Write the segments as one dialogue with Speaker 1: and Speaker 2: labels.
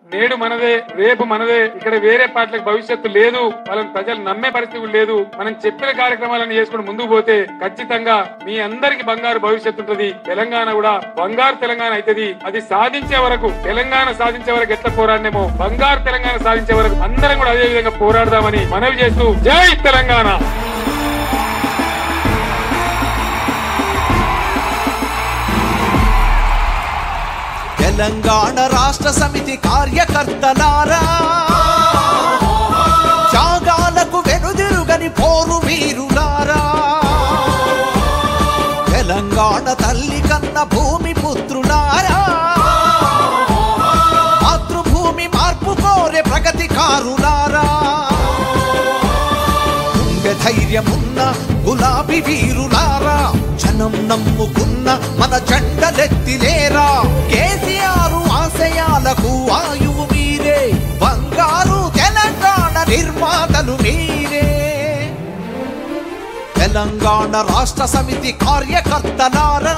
Speaker 1: నేడు మనదే రేపు మనదే ఇక్కడ వేరే పార్టీలకు భవిష్యత్తు లేదు వాళ్ళని ప్రజలు నమ్మే పరిస్థితి కూడా లేదు మనం చెప్పిన కార్యక్రమాలను చేసుకుని ముందుకు పోతే ఖచ్చితంగా మీ అందరికి బంగారు భవిష్యత్తు ఉంటుంది తెలంగాణ కూడా బంగారు తెలంగాణ అవుతుంది అది సాధించే వరకు తెలంగాణ సాధించే వరకు ఎట్లా పోరాడినేమో బంగారు తెలంగాణ సాధించే వరకు అందరం కూడా అదే విధంగా పోరాడదామని మనవి చేస్తూ జై తెలంగాణ
Speaker 2: తెలంగాణ రాష్ట్ర సమితి కార్యకర్తలారా త్యాగాలకు వెనుదిరుగని పోరు వీరులారా తెలంగాణ తల్లి కన్న భూమి పుత్రులారా మాతృభూమి మార్పు కోరే ప్రగతికారులారా గుండె ధైర్యమున్న గులాబీ వీరులారా జనం నమ్ముకున్న మన జెండలెత్తిలేరా కేసీఆర్ ఆశయాలకు ఆయువు మీరే బంగారు తెలంగాణ నిర్మాతలు మీరే తెలంగాణ రాష్ట్ర సమితి కార్యకర్తలారా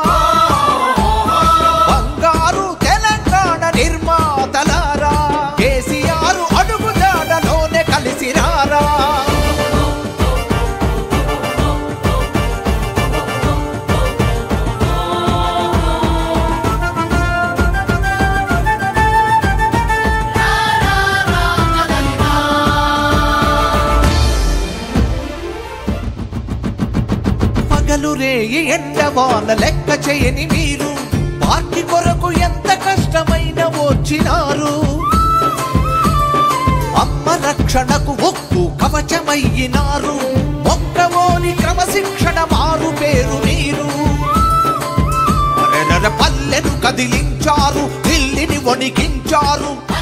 Speaker 2: బంగారు తెలంగాణ నిర్మాతలారా కేసీఆర్ అడుగుజాడలోనే కలిసిరారా పగలు రేయి ఎండవాన లెక్క చేయని మీరు పార్టీ కొరకు ఎంత కష్టమైన వచ్చినారు అమ్మ రక్షణకు ఒక్కు కవచమయ్యినారు మొక్కవోని క్రమశిక్షణ మారు పేరు మీరు అరెరర పల్లెను కదిలించారు ఢిల్లీని వణికించారు